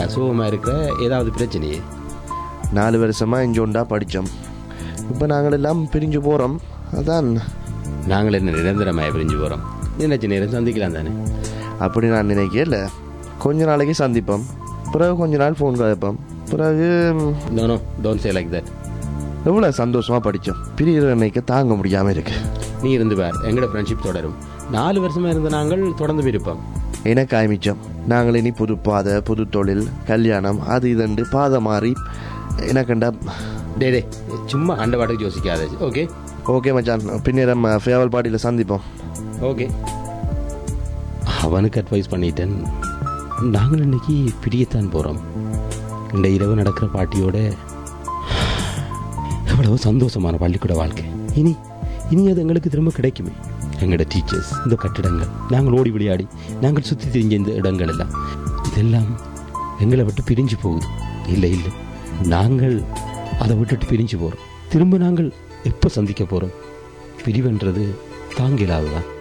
சோகமாக இருக்கிற ஏதாவது பிரச்சனையே நாலு வருஷமாக இஞ்சோண்டா படித்தோம் இப்போ நாங்கள் எல்லாம் பிரிஞ்சு போகிறோம் அதான் நாங்கள் என்ன நிரந்தரமாக பிரிஞ்சு போகிறோம் நினைச்ச நேரம் சந்திக்கலாம் தானே அப்படி நான் நினைக்கல கொஞ்ச நாளைக்கு சந்திப்போம் பிறகு கொஞ்ச நாள் ஃபோன் கதைப்போம் பிறகு no no don't say like that எவ்வளோ சந்தோஷமாக படித்தோம் பிரிகிற அன்னைக்கு தாங்க முடியாமல் இருக்கு நீ இருந்து பார் எங்களோட ஃப்ரெண்ட்ஷிப் தொடரும் நாலு வருஷமாக இருந்த நாங்கள் தொடர்ந்து இருப்போம் எனக்கு ஆரம்பித்தோம் நாங்கள் இனி புது பாதை புது தொழில் கல்யாணம் அது இதுண்டு பாதை மாறி எனக்கண்டா டே டே சும்மா அண்ட பாட்டுக்கு யோசிக்காத ஓகே ஓகே மச்சான் பின்னேரம் ஃபேவல் பார்ட்டியில் சந்திப்போம் ஓகே அவனுக்கு அட்வைஸ் பண்ணிட்டேன் நாங்கள் இன்னைக்கு பிரியத்தான் போகிறோம் இந்த இரவு நடக்கிற பாட்டியோட எவ்வளவு சந்தோஷமான பள்ளிக்கூட வாழ்க்கை இனி இனி அது எங்களுக்கு திரும்ப கிடைக்குமே எங்களோட டீச்சர்ஸ் இந்த கட்டிடங்கள் நாங்கள் ஓடி விளையாடி நாங்கள் சுற்றி திரிஞ்ச இந்த இடங்கள் எல்லாம் இதெல்லாம் எங்களை விட்டு பிரிஞ்சு போகுது இல்லை இல்லை நாங்கள் அதை விட்டுட்டு பிரிஞ்சு போகிறோம் திரும்ப நாங்கள் எப்போ சந்திக்க போகிறோம் பிரிவுன்றது தாங்கிலாதுதான்